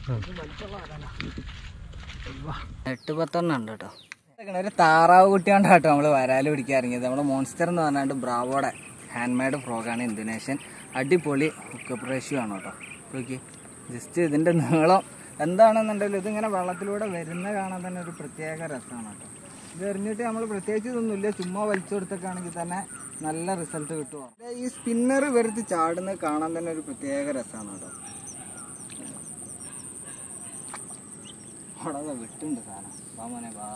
എട്ട് പത്തെണ്ണം ഉണ്ട് കേട്ടോ ഒരു താറാവ് കുട്ടിയോണ്ടാ കേട്ടോ നമ്മൾ വരാല് പിടിക്കാൻ ഇറങ്ങിയത് നമ്മുടെ മോൺസ്റ്റർ എന്ന് പറഞ്ഞാണ്ട് ബ്രാവോടെ ഹാൻഡ് മെയ്ഡ് ഫ്രോഗാണ് ഇന്തോനേഷ്യൻ അടിപൊളി ഹുക്കപ്പ് റേഷ്യോ ആണ് കേട്ടോ നോക്കി ജസ്റ്റ് ഇതിൻ്റെ നീളം എന്താണെന്നുണ്ടെങ്കിലും ഇതിങ്ങനെ വെള്ളത്തിലൂടെ വരുന്ന കാണാൻ തന്നെ ഒരു പ്രത്യേക രസമാണ് കേട്ടോ ഇത് എറിഞ്ഞിട്ട് നമ്മൾ പ്രത്യേകിച്ച് ഇതൊന്നുമില്ല ചുമ്മാ വലിച്ചു കൊടുത്തൊക്കെയാണെങ്കിൽ തന്നെ നല്ല റിസൾട്ട് കിട്ടുമോ ഈ സ്പിന്നർ വെറുതെ ചാടുന്നത് കാണാൻ തന്നെ ഒരു പ്രത്യേക രസമാണ് കേട്ടോ അവിടെ ദാ വെട്ടുണ്ട് സാധനം വാ മോനെ വാ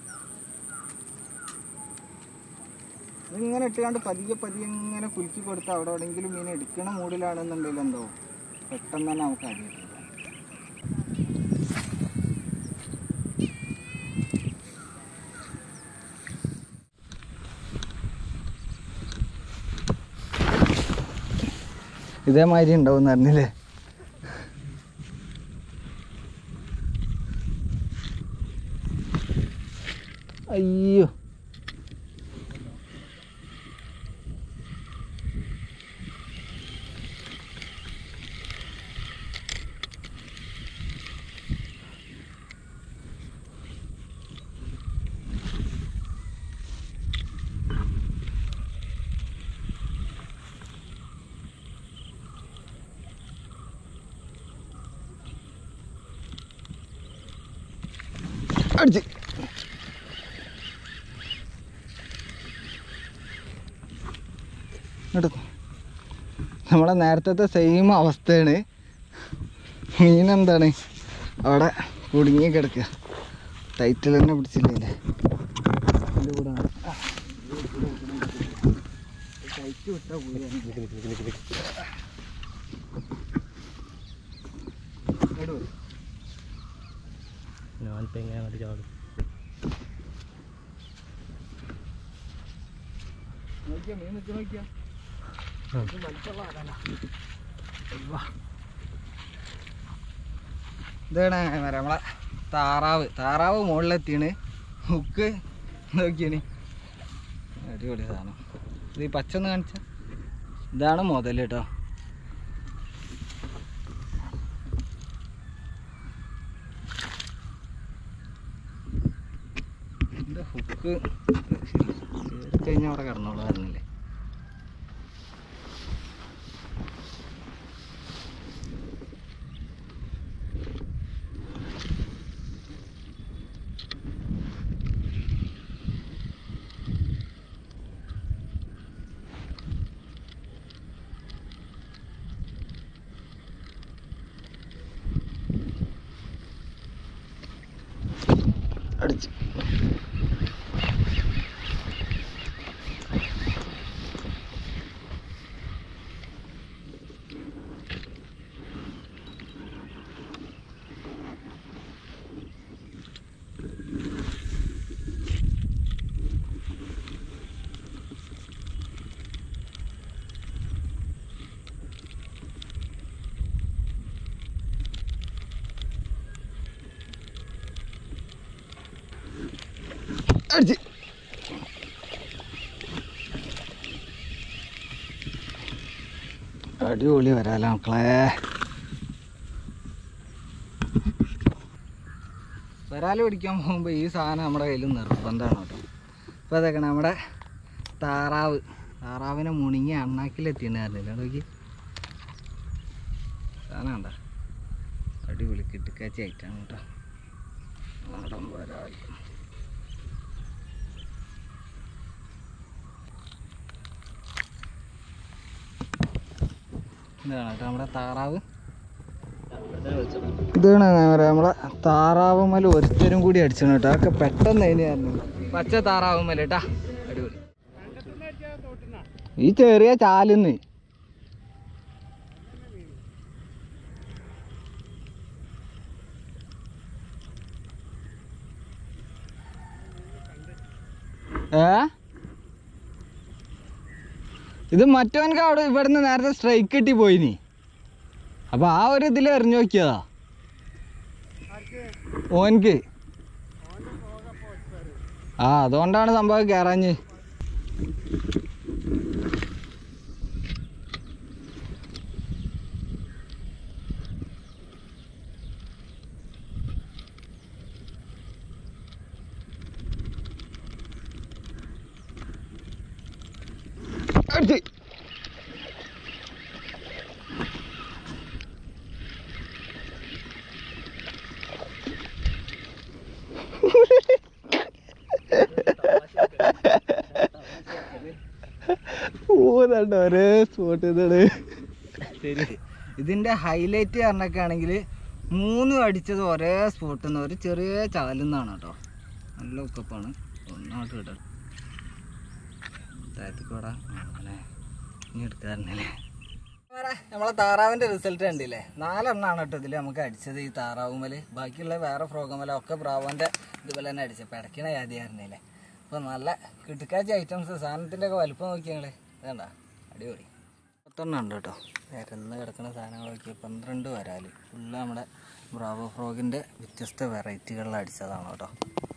ഇതിങ്ങനെ ഇട്ടുകൊണ്ട് പതിയെ പതിയെ ഇങ്ങനെ കുലുക്കി കൊടുത്ത് അവിടെ എവിടെയെങ്കിലും മീൻ എടുക്കണ മൂഡിലാണെന്നുണ്ടെങ്കിൽ എന്തോ പെട്ടെന്ന് തന്നെ നമുക്ക് അടിയിട്ടില്ല ഇതേമാതിരി ഉണ്ടാവും അറിഞ്ഞില്ലേ അയ്യോ അടിച്ച് എടുത്തു നമ്മളെ നേരത്തെ സെയിം അവസ്ഥയാണ് മീൻ എന്താണ് അവിടെ കുടുങ്ങി കിടക്കുക ടൈറ്റിൽ തന്നെ പിടിച്ചില്ലേ ഇതിൻ്റെ കൂടെ ആ. ടൈറ്റ് വിട്ടാ പോയി എടു. ഞാനിപ്പോൾ എങ്ങനെ അങ്ങോട്ട് ചാടും നോക്കിയാ മീൻ നിൽക്ക് നോക്കിയാ ആ. ഇത് വലിച്ചുള്ള ആളാണ്. അയ്യോ. ഇതാണ് മറ്റേ നമ്മളെ താറാവ് താറാവ് മുകളിലെത്തിയാണ് ഹുക്ക് നോക്കിയാണ് അടിപൊളി സാധനം ഇത് ഈ പച്ച ഒന്ന് കാണിച്ച ഇതാണ് മുതൽ കേട്ടോ ഇതിൻ്റെ ഹുക്ക് കഴിഞ്ഞാൽ അവിടെ കിടന്നോളൂ പറഞ്ഞില്ലേ അടിച്ച് അടിച്ച് അടിപൊളി വരാല മക്കളെ വരാല് പിടിക്കാൻ പോകുമ്പോൾ ഈ സാധനം നമ്മുടെ കയ്യിൽ നിർബന്ധമാണ് കേട്ടോ ഇപ്പോൾ അതൊക്കെ നമ്മുടെ താറാവ് താറാവിനെ മുണിങ്ങി അണ്ണാക്കിലെത്തിയെന്ന് പറഞ്ഞില്ല നോക്കി സാധനം കണ്ട അടിപൊളി കിട്ടുക്കാച്ചി ആയിട്ടാണ് കേട്ടോ നാടൻ വരാല് ഇതാണ് കേട്ടോ നമ്മുടെ താറാവ് ഇതാണ് പറയാ നമ്മളെ താറാവുമ്മൽ ഒരുത്തരും കൂടി അടിച്ചാണ് കേട്ടോ അതൊക്കെ പെട്ടെന്ന് അതിനായിരുന്നു പച്ച താറാവുമ്മൽ കേട്ടാ അടിപൊളി ഈ ചെറിയ ചാലുന്ന് ഏ ഇത് മറ്റവനക്ക് അവിടെ ഇവിടുന്ന് നേരത്തെ സ്ട്രൈക്ക് കിട്ടി പോയിനി അപ്പൊ ആ ഒരു ഇതിൽ എറിഞ്ഞു നോക്കിയതാ ഓൻക്ക് ആ അതുകൊണ്ടാണ് സംഭവം കയറാഞ്ഞ് ഓരോ ഒരേ സ്പോട്ട് ഇതാണ് ശരി ഇതിന്റെ ഹൈലൈറ്റ് പറഞ്ഞൊക്കെ ആണെങ്കിൽ മൂന്നും അടിച്ചത് ഒരേ സ്പോട്ടിൽ നിന്ന് ഒരു ചെറിയ ചാലുന്നാണ് കേട്ടോ നല്ല ഉക്കപ്പാണ് ഒന്നായിട്ട് കിട്ടും താഴത്തേക്കൂടാ അങ്ങനെ ഇനി എടുക്കാറുണ്ടല്ലേ നമ്മളെ താറാവിന്റെ റിസൾട്ട് കണ്ടില്ലേ നാലെണ്ണാണ് കേട്ടോ ഇതിൽ നമുക്ക് അടിച്ചത് ഈ താറാവുമ്മല് ബാക്കിയുള്ള വേറെ ഫ്രോഗമല ഒക്കെ ബ്രാവോന്റെ ഇതുപോലെ തന്നെ അടിച്ചത് പിടക്കണ ജാതിയായിരുന്നില്ലേ അപ്പൊ നല്ല കിട്ടുക്കാച്ച ഐറ്റംസ് സാധനത്തിന്റെ ഒക്കെ വലുപ്പം നോക്കി ഞങ്ങള് വേണ്ട അടിപൊളി പത്തെണ്ണം ഉണ്ട് കേട്ടോ നിരന്ന് കിടക്കുന്ന സാധനങ്ങളൊക്കെ പന്ത്രണ്ട് വരാല് ഫുള്ള് നമ്മുടെ ബ്രാവോ ഫ്രോഗിന്റെ വ്യത്യസ്ത വെറൈറ്റികളിൽ അടിച്ചതാണ് കേട്ടോ